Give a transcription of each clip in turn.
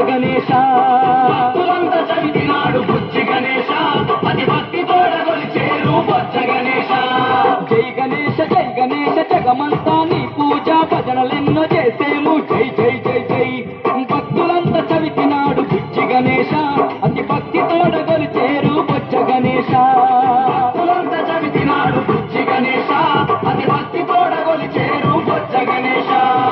గణేశ భక్తులంత చవితినాడు బుజ్జి గణేశ అతి భక్తి తోడగొలిచేరు బొజ్జ గణేశ జై గణేశ జై గణేశ జగమంతా నీ పూజ భజనలెన్నో చేసేము జై జై జై జై భక్తులంతా చవితినాడు బుజ్జి గణేశ అతి భక్తి తోడగొలిచేరు బొజ్జ గణేశ భక్తులంత చవితినాడు బుజ్జి గణేశ అతి భక్తి తోడగొలిచేరు బొజ్జ గణేశ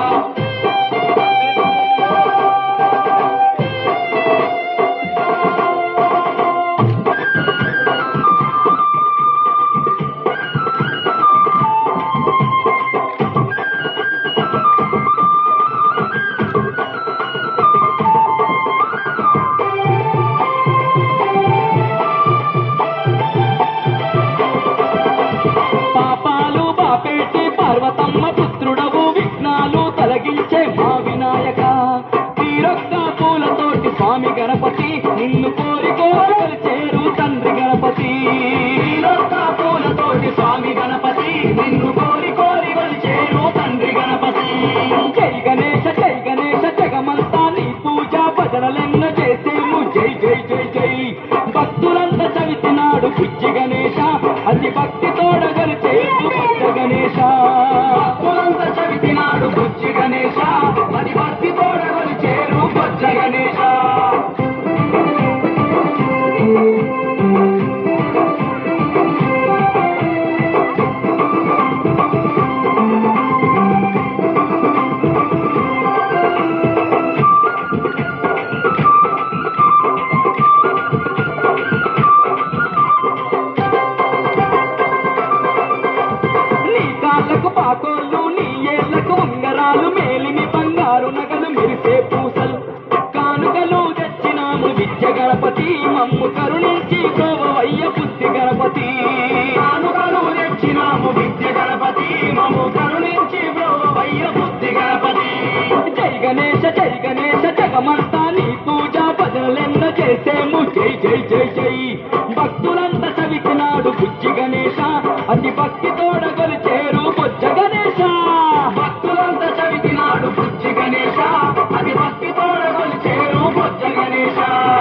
పాపాలు బాపేటి పార్వతమ్మ పుత్రుడవు విఘ్నాలు తొలగించే మా వినాయక తీరొక్క పూలతోటి స్వామి గణపతి నిన్ను కోరి కోరి చేరు తండ్రి గణపతి నీలొక్క పూలతోటి స్వామి గణపతి నిన్ను కోరి కోరి కొలిచేరు తండ్రి గణపతి జై గణేశ జై గణేశ జగమంతా నీ పూజ భజనలెన్నో చేసేము జై జై జై జై భక్తులంతా చవితినాడు బుజ్జి గణేశ అతి భక్తి తోడగలు చేరు భక్త గణేశ భక్తులంత చవితినాడు బుజ్జి గణేశ అది భక్తి తోడగొలిచేరు బొజ్జ గణేశ నీ కాళ్ళకు పాకోళ్ళు నీ ఏళ్లకు ఉంగరాలు మేలిమి బంగారు నగలు మెరిసే పూసలు కానుకలు తెచ్చినాము విద్య గణపతి మమ్ము కరుణించి గోవయ్య బుద్ధి గణపతి కానుకలు తెచ్చినాము విద్య గణపతి మము కరుణించి బ్రోవయ్య బుద్ధి గణపతి జై గణేశ జై గణేశ జగమంతా నీ పూజ భజనలెన్న చేసేము జై జై జై జై భక్తులంతా చవికినాడు బుజ్జి గణేశ అతి భక్తి తోడగలు చేరు బొజ్జ గణేశ భక్తులంత చవితినాడు బుజ్జి గణేశ అది భక్తి తోడగొలిచేరు బొజ్జ గణేశ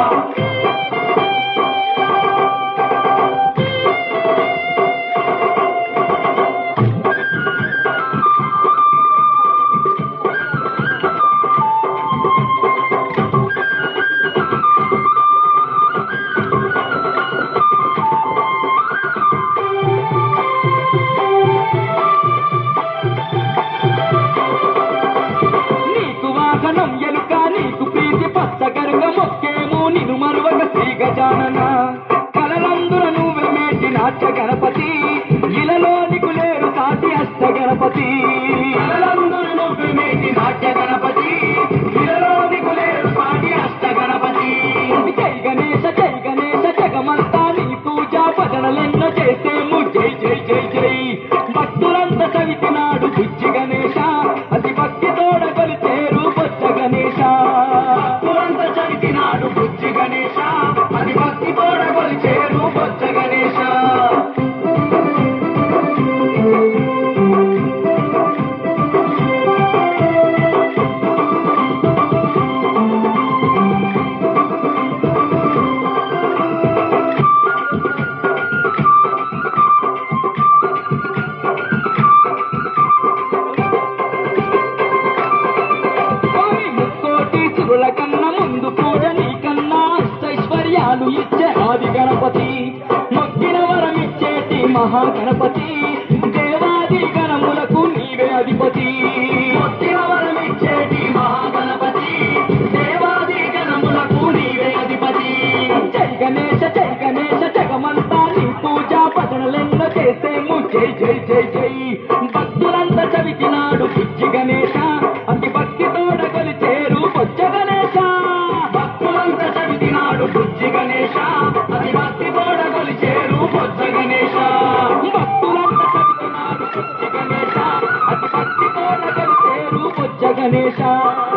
నీకు వాహనం ఎలుక నీకు ప్రీతి పచ్చ గరుగ మొక్కేము నిను మరువక శ్రీ గజానన కలలందుల నువ్వే మేటి నాట్య గణపతి ఇలలో నీకు లేరు సాటి అష్ట గణపతి కలలందున నువ్వు మేటి నాట్య గణపతి ఇలలో దిగులేరు సాటి అష్ట గణపతి జై గణేశ జై గణేశ జగమంతా నీ పూజ భజనలెన్నో చేసేము జై జై జై జై భక్తులంతా చవితినాడు బుజ్జి గణేశ అతి భక్తి తోడగలు చేరు బొజ్జ గణేశ భక్తులంత చవితినాడు బుజ్జి గణేశ అది భక్తి తోడగొలిచేరు బొజ్జ గణేశ స్వామి ముక్కోటి సురుల కన్నా ముందు పూజ నీకన్నా అష్టైశ్వర్యాలు ఇచ్చే ఆది గణపతి మొక్కిన వరం ఇచ్చేటి మహాగణపతి దేవాది గణములకు నీవే అధిపతి కొట్టిన వరమిచ్చేటి మహాగణపతి దేవాది గణములకు నీవే అధిపతి జై గణేశ జై గణేశ జగమంతా నీ పూజ భజనలెన్నో చేసేము జై జై జై జై భక్తులంతా చవితినాడు బుజ్జి గణేశ అతి భక్తి తోడగలి చేరు బొజ్జ గణేశ భక్తులంత చవితినాడు బుజ్జి గణేశ అది భక్తి తోడగొలిచేరు బొజ్జ గణేశ భక్తులంతా చవితినాడు బుజ్జి గణేశ అతి భక్తి తోడగలి చేరు బొజ్జ గణేశ